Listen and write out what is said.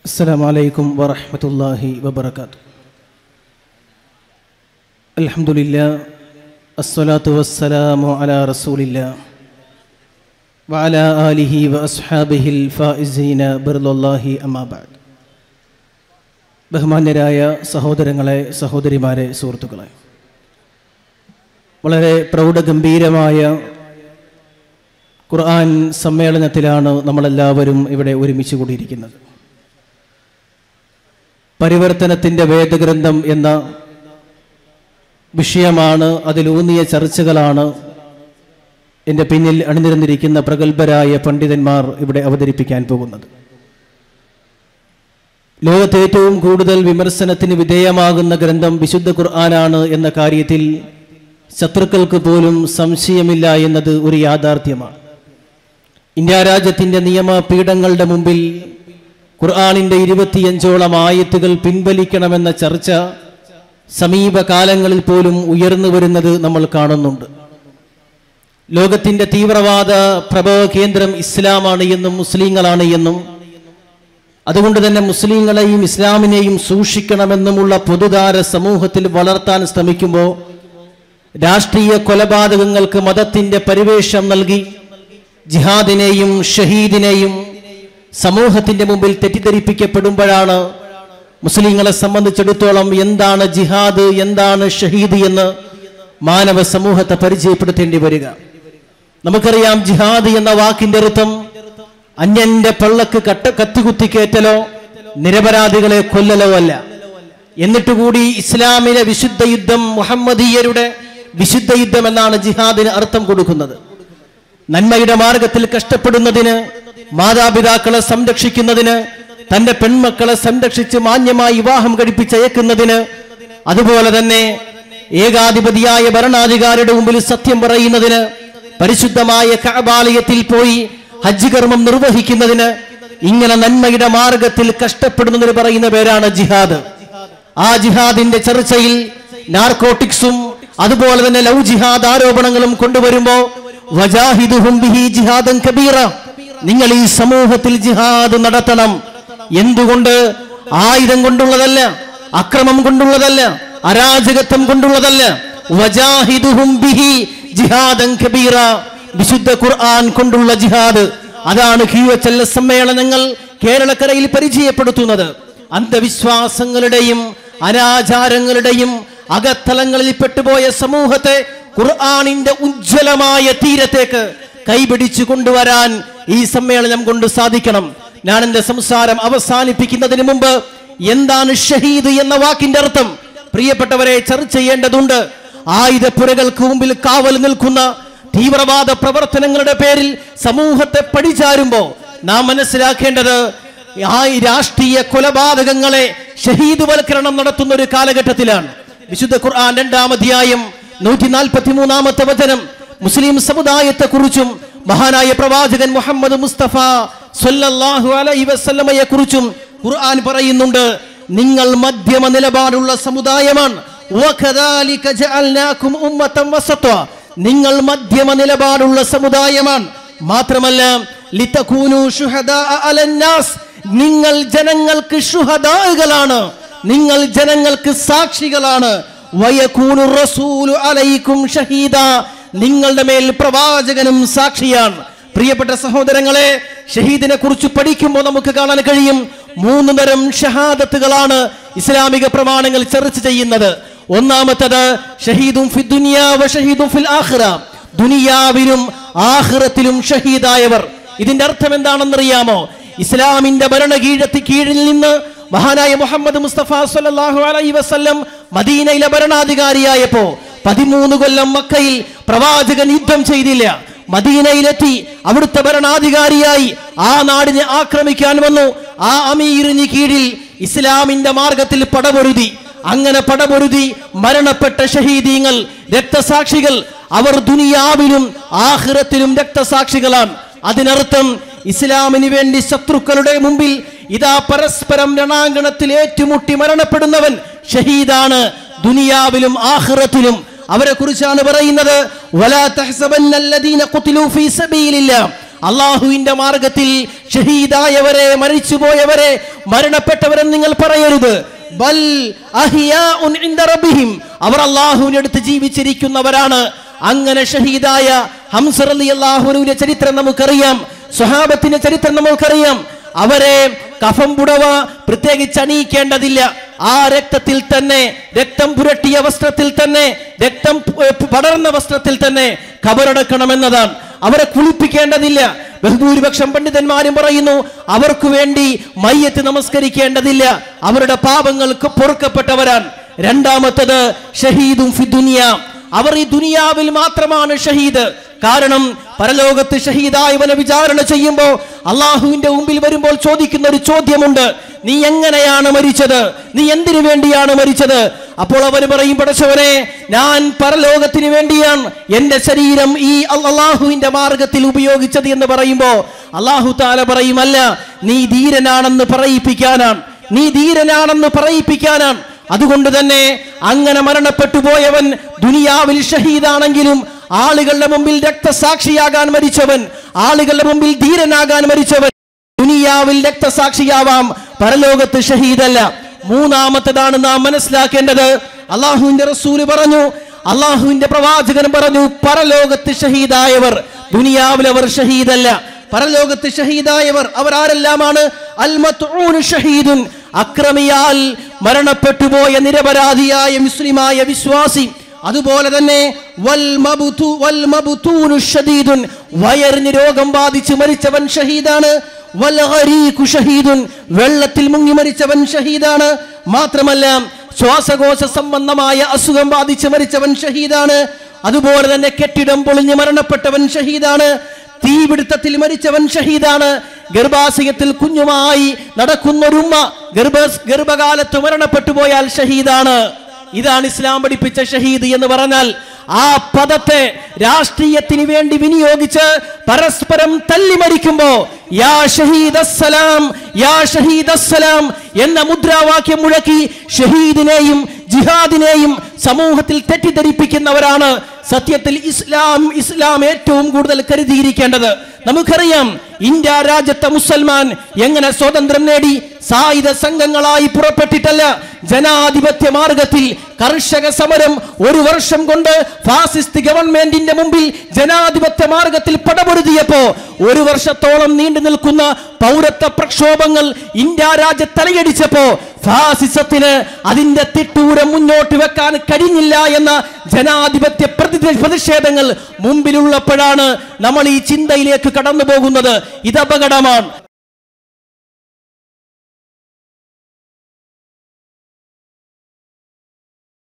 السلام عليكم ورحمة الله وبركاته الحمد لله الصلاة والسلام على رسول الله وعلى آله وأصحابه الفائزين برض الله أما بعد ബഹുമാന്യരായ സഹോദരങ്ങളെ സഹോദരിമാരെ സുഹൃത്തുക്കളെ വളരെ പ്രൗഢഗംഭീരമായ ഖുർആൻ സമ്മേളനത്തിലാണ് നമ്മളെല്ലാവരും ഇവിടെ ഒരുമിച്ച് കൂടിയിരിക്കുന്നത് പരിവർത്തനത്തിൻ്റെ വേദഗ്രന്ഥം എന്ന വിഷയമാണ് അതിലൂന്നിയ ചർച്ചകളാണ് എൻ്റെ പിന്നിൽ അണിനിരന്നിരിക്കുന്ന പ്രഗത്ഭരായ പണ്ഡിതന്മാർ ഇവിടെ അവതരിപ്പിക്കാൻ പോകുന്നത് ലോകത്തെ ഏറ്റവും കൂടുതൽ വിമർശനത്തിന് വിധേയമാകുന്ന ഗ്രന്ഥം വിശുദ്ധ ഖുർആനാണ് എന്ന കാര്യത്തിൽ ശത്രുക്കൾക്ക് പോലും സംശയമില്ല എന്നത് ഒരു യാഥാർത്ഥ്യമാണ് ഇന്ത്യ രാജ്യത്തിൻ്റെ നിയമപീഠങ്ങളുടെ മുമ്പിൽ ഖുർആാനിൻ്റെ ഇരുപത്തിയഞ്ചോളം ആയത്തുകൾ പിൻവലിക്കണമെന്ന ചർച്ച സമീപകാലങ്ങളിൽ പോലും ഉയർന്നു വരുന്നത് നമ്മൾ കാണുന്നുണ്ട് ലോകത്തിൻ്റെ തീവ്രവാദ പ്രഭവ കേന്ദ്രം ഇസ്ലാമാണ് എന്നും മുസ്ലിങ്ങളാണ് എന്നും അതുകൊണ്ട് തന്നെ മുസ്ലിങ്ങളെയും ഇസ്ലാമിനെയും സൂക്ഷിക്കണമെന്നുമുള്ള പൊതുധാര സമൂഹത്തിൽ വളർത്താൻ ശ്രമിക്കുമ്പോൾ രാഷ്ട്രീയ കൊലപാതകങ്ങൾക്ക് മതത്തിൻ്റെ പരിവേഷം നൽകി ജിഹാദിനെയും ഷഹീദിനെയും സമൂഹത്തിന്റെ മുമ്പിൽ തെറ്റിദ്ധരിപ്പിക്കപ്പെടുമ്പോഴാണ് മുസ്ലിങ്ങളെ സംബന്ധിച്ചിടത്തോളം എന്താണ് ജിഹാദ് എന്താണ് ഷഹീദ് എന്ന് മാനവ സമൂഹത്തെ പരിചയപ്പെടുത്തേണ്ടി വരിക നമുക്കറിയാം ജിഹാദ് എന്ന വാക്കിന്റെ അർത്ഥം അന്യന്റെ പള്ളക്ക് കട്ട കത്തികുത്തി കയറ്റലോ നിരപരാധികളെ കൊല്ലലോ അല്ല എന്നിട്ട് കൂടി ഇസ്ലാമിലെ വിശുദ്ധ യുദ്ധം മുഹമ്മദീയരുടെ വിശുദ്ധ യുദ്ധം എന്നാണ് ജിഹാദിന് അർത്ഥം കൊടുക്കുന്നത് നന്മയുടെ മാർഗത്തിൽ കഷ്ടപ്പെടുന്നതിന് മാതാപിതാക്കളെ സംരക്ഷിക്കുന്നതിന് തന്റെ പെൺമക്കളെ സംരക്ഷിച്ച് മാന്യമായി വിവാഹം കഴിപ്പിച്ചയക്കുന്നതിന് അതുപോലെ തന്നെ ഏകാധിപതിയായ ഭരണാധികാരിയുടെ മുമ്പിൽ സത്യം പറയുന്നതിന് പരിശുദ്ധമായ കഅബാലയത്തിൽ പോയി ഹജ്ജ് കർമ്മം നിർവഹിക്കുന്നതിന് ഇങ്ങനെ നന്മയുടെ മാർഗത്തിൽ കഷ്ടപ്പെടുന്നതിന് പറയുന്ന പേരാണ് ജിഹാദ് ആ ജിഹാദിന്റെ ചർച്ചയിൽ നാർക്കോട്ടിക്സും അതുപോലെ തന്നെ ലവ് ജിഹാദ് ആരോപണങ്ങളും കൊണ്ടുവരുമ്പോ വജാഹിദുഹും ബിഹി ജിഹാദൻ കബീറ നിങ്ങൾ ഈ സമൂഹത്തിൽ ജിഹാദ് നടത്തണം എന്തുകൊണ്ട് ആയുധം കൊണ്ടുള്ളതല്ല അക്രമം കൊണ്ടുള്ളതല്ല അരാജകത്വം കൊണ്ടുള്ളതല്ല വജാഹിദുഹും ബിഹി ജിഹാദൻ കബീറ വിശുദ്ധ ഖുർആൻ കൊണ്ടുള്ള ജിഹാദ് അതാണ് കീവച്ചല്ല സമ്മേളനങ്ങൾ കേരളക്കരയിൽ പരിചയപ്പെടുത്തുന്നത് അന്ധവിശ്വാസങ്ങളുടെയും അനാചാരങ്ങളുടെയും അകത്തലങ്ങളിൽ പെട്ടുപോയ സമൂഹത്തെ ഖുർആാനിന്റെ ഉജ്ജ്വലമായ തീരത്തേക്ക് കൈപിടിച്ചു കൊണ്ടുവരാൻ ഈ സമ്മേളനം കൊണ്ട് സാധിക്കണം ഞാൻ എന്റെ സംസാരം അവസാനിപ്പിക്കുന്നതിന് മുമ്പ് എന്താണ് ഷഹീദ് എന്ന വാക്കിന്റെ അർത്ഥം പ്രിയപ്പെട്ടവരെ ചർച്ച ചെയ്യേണ്ടതുണ്ട് ആയുധപ്പുരകൾക്ക് മുമ്പിൽ കാവൽ നിൽക്കുന്ന തീവ്രവാദ പ്രവർത്തനങ്ങളുടെ പേരിൽ സമൂഹത്തെ പടിചാരുമ്പോ നാം മനസ്സിലാക്കേണ്ടത് ആ രാഷ്ട്രീയ കൊലപാതകങ്ങളെ ഷഹീദുവൽക്കരണം നടത്തുന്ന ഒരു കാലഘട്ടത്തിലാണ് വിശുദ്ധ ഖുർആൻ രണ്ടാം അധ്യായം നൂറ്റി നാൽപ്പത്തി മൂന്നാമത്തെ വചനം മുസ്ലിം സമുദായത്തെ കുറിച്ചും മഹാനായ പ്രവാചകൻ മുഹമ്മദ് മുസ്തഫ സല്ലല്ലാഹു അലൈഹി വസല്ലമയെ കുറിച്ചും ഖുർആൻ പറയുന്നുണ്ട് നിങ്ങൾ മധ്യമ നിലപാടുള്ള സമുദായമാണ് വകദാലിക ജഅൽനാകും ഉമ്മത്തൻ വസത്ത നിങ്ങൾ മധ്യമ നിലപാടുള്ള സമുദായമാണ് മാത്രമല്ല ലിതകൂനു ശുഹദാ അലന്നാസ് നിങ്ങൾ ജനങ്ങൾക്ക് ഷുഹദാകളാണ് നിങ്ങൾ ജനങ്ങൾക്ക് സാക്ഷികളാണ് വയകൂനു റസൂലു അലൈക്കും ഷഹീദ നിങ്ങളുടെ മേൽ പ്രവാചകനും സാക്ഷിയാണ് പ്രിയപ്പെട്ട സഹോദരങ്ങളെ ഷഹീദിനെ കുറിച്ച് പഠിക്കുമ്പോൾ നമുക്ക് കാണാൻ കഴിയും മൂന്ന് തരം ഷഹാദത്തുകളാണ് ഇസ്ലാമിക പ്രമാണങ്ങൾ ചർച്ച ചെയ്യുന്നത് ഒന്നാമത്തത് ഷഹീദും ഫി ദുനിയാ വ ഷഹീദും ഫിൽ ആഖിറ ദുനിയാവിലും ആഖിറത്തിലും ഷഹീദായവർ ഇതിന്റെ അർത്ഥം എന്താണെന്നറിയാമോ ഇസ്ലാമിന്റെ ഭരണകീഴത്തി കീഴിൽ നിന്ന് മഹാനായ മുഹമ്മദ് മുസ്തഫ സല്ലല്ലാഹു അലൈഹി വസല്ലം മദീനയിലെ ഭരണാധികാരിയായപ്പോ പതിമൂന്ന് കൊല്ലം മക്കയിൽ പ്രവാചകൻ യുദ്ധം ചെയ്തില്ല മദീനയിലെത്തി അവിടുത്തെ ഭരണാധികാരിയായി ആ നാടിനെ ആക്രമിക്കാൻ വന്നു ആ അമീറിന് കീഴിൽ ഇസ്ലാമിന്റെ മാർഗത്തിൽ പടപൊരുതി അങ്ങനെ പടപൊരുതി മരണപ്പെട്ട ഷഹീദീങ്ങൾ രക്തസാക്ഷികൾ അവർ ദുനിയാവിലും ആഹ്റത്തിലും രക്തസാക്ഷികളാണ് അതിനർത്ഥം ഇസ്ലാമിന് വേണ്ടി ശത്രുക്കളുടെ മുമ്പിൽ ഇതാ പരസ്പരം രണാങ്കണത്തിൽ ഏറ്റുമുട്ടി മരണപ്പെടുന്നവൻ ഷഹീദാണ് ദുനിയാവിലും ആഹ്റത്തിലും അവരെ കുറിച്ചാണ് പറയുന്നത് വലാ തഹ്സബന്നല്ലദീന ഖുതിലൂ ഫീ സബീലില്ലാ അള്ളാഹുവിന്റെ മാർഗത്തിൽ ഷഹീദായവരെ മരിച്ചുപോയവരെ മരണപ്പെട്ടവരെന്ന് നിങ്ങൾ പറയരുത് ബൽ അഹിയാഉൻ ഇൻദ റബ്ബിഹിം. അവർ അള്ളാഹുവിന്റെ അടുത്ത് ജീവിച്ചിരിക്കുന്നവരാണ് അങ്ങനെ ഷഹീദായ ഹംസർ അലി അള്ളാഹുവിന്റെ ചരിത്രം നമുക്കറിയാം സ്വഹാബത്തിന്റെ ചരിത്രം നമുക്കറിയാം അവരെ കഫം പുടവ പ്രത്യേകിച്ച് അണിയിക്കേണ്ടതില്ല ആ രക്തത്തിൽ തന്നെ രക്തം പുരട്ടിയ വസ്ത്രത്തിൽ തന്നെ രക്തം പ- പടർന്ന വസ്ത്രത്തിൽ തന്നെ കബറടക്കണമെന്നതാണ് അവരെ കുളിപ്പിക്കേണ്ടതില്ല ബഹുഭൂരിപക്ഷം പണ്ഡിതന്മാരും പറയുന്നു അവർക്ക് വേണ്ടി മയ്യത്ത് നമസ്കരിക്കേണ്ടതില്ല അവരുടെ പാപങ്ങൾക്ക് പൊറുക്കപ്പെട്ടവരാണ് രണ്ടാമത്തത് ഷഹീദും ഫി ദുനിയ അവർ ഈ ദുനിയാവിൽ മാത്രമാണ് ഷഹീദ് കാരണം പരലോകത്ത് ഷഹീദായവനെ വിചാരണ ചെയ്യുമ്പോൾ അള്ളാഹുവിന്റെ മുമ്പിൽ വരുമ്പോൾ ചോദിക്കുന്ന ഒരു ചോദ്യമുണ്ട് നീ എങ്ങനെയാണ് മരിച്ചത് നീ എന്തിനു വേണ്ടിയാണ് മരിച്ചത് അപ്പോൾ അവർ പറയും പടച്ചവനെ ഞാൻ പരലോകത്തിന് വേണ്ടിയാണ് എന്റെ ശരീരം ഈ അള്ളാഹുവിന്റെ മാർഗത്തിൽ ഉപയോഗിച്ചത് എന്ന് പറയുമ്പോ അള്ളാഹു താല പറയുമല്ല നീ ധീരനാണെന്ന് പറയിപ്പിക്കാനാണ് നീ ധീരനാണെന്ന് പറയിപ്പിക്കാനാണ് അതുകൊണ്ട് തന്നെ അങ്ങനെ മരണപ്പെട്ടു പോയവൻ ദുനിയാവിൽ ഷഹീദാണെങ്കിലും ആളുകളുടെ മുമ്പിൽ രക്തസാക്ഷിയാകാൻ മരിച്ചവൻ ആളുകളുടെ മുമ്പിൽ ധീരനാകാൻ മരിച്ചവൻ ദുനിയാവിൽ രക്തസാക്ഷിയാവാം പരലോകത്ത് ഷഹീദല്ല മൂന്നാമത്തതാണ് നാം മനസ്സിലാക്കേണ്ടത് അള്ളാഹുവിന്റെ റസൂല് പറഞ്ഞു അള്ളാഹുവിന്റെ പ്രവാചകൻ പറഞ്ഞു പരലോകത്ത് ഷഹീദായവർ ദുനിയാവിൽ അവർ ഷഹീദല്ല പരലോകത്ത് ഷഹീദായവർ അവർ ആരെല്ലാമാണ് അൽ മത്ഊൻ ഷഹീദുൻ അക്രമിയാൽ മരണപ്പെട്ടുപോയ നിരപരാധിയായ മുസ്ലിമായ വിശ്വാസി അതുപോലെ തന്നെ വൽ മബ്തു വൽ മബ്തൂനു ഷദീദുൻ വയറിന് രോഗം ബാധിച്ച് മരിച്ചവൻ ഷഹീദാണ് വൽ ഗരീഖു ഷഹീദുൻ വെള്ളത്തിൽ മുങ്ങി മരിച്ചവൻ ഷഹീദാണ് മാത്രമല്ല ശ്വാസകോശ സംബന്ധമായ അസുഖം ബാധിച്ച് മരിച്ചവൻ ഷഹീദാണ് അതുപോലെ തന്നെ കെട്ടിടം പൊളിഞ്ഞ് മരണപ്പെട്ടവൻ ഷഹീദാണ് തീപിടുത്തത്തിൽ മരിച്ചവൻ ഷഹീദാണ് ഗർഭാശയത്തിൽ കുഞ്ഞുമായി നടക്കുന്ന ഒരു ഉമ്മ ഗർഭ ഗർഭകാലത്ത് മരണപ്പെട്ടു പോയാൽ ഷഹീദാണ് ഇതാണ് ഇസ്ലാം പഠിപ്പിച്ച ഷഹീദ് എന്ന് പറഞ്ഞാൽ ആ പദത്തെ രാഷ്ട്രീയത്തിന് വേണ്ടി വിനിയോഗിച്ച് പരസ്പരം തല്ലി മരിക്കുമ്പോ യാ ഷഹീദ് അസ്സലാം യാ ഷഹീദ് അസ്സലാം എന്ന മുദ്രാവാക്യം മുഴക്കി ഷഹീദിനെയും ജിഹാദിനെയും സമൂഹത്തിൽ തെറ്റിദ്ധരിപ്പിക്കുന്നവരാണ് സത്യത്തിൽ ഇസ്ലാം ഇസ്ലാം ഏറ്റവും കൂടുതൽ കരുതിയിരിക്കേണ്ടത് നമുക്കറിയാം ഇന്ത്യ രാജ്യത്തെ മുസൽമാൻ എങ്ങനെ സ്വാതന്ത്ര്യം നേടി സായുധ സംഘങ്ങളായി പുറപ്പെട്ടിട്ടല്ല ജനാധിപത്യ മാർഗത്തിൽ കർഷക സമരം ഒരു വർഷം കൊണ്ട് ഫാസിസ്റ്റ് ഗവൺമെന്റിന്റെ മുമ്പിൽ ജനാധിപത്യ മാർഗത്തിൽ പടപൊരുതിയപ്പോ ഒരു വർഷത്തോളം നീണ്ടു നിൽക്കുന്ന പൗരത്വ പ്രക്ഷോഭങ്ങൾ ഇന്ത്യ രാജ്യ തലയടിച്ചപ്പോ ഫാസിസത്തിന് അതിന്റെ തിട്ടൂരം മുന്നോട്ട് വെക്കാൻ കഴിഞ്ഞില്ല എന്ന ജനാധിപത്യ പ്രതി പ്രതിഷേധങ്ങൾ മുമ്പിലുള്ളപ്പോഴാണ് നമ്മൾ ഈ ചിന്തയിലേക്ക് കടന്നു പോകുന്നത് ഇത് അപകടമാണ്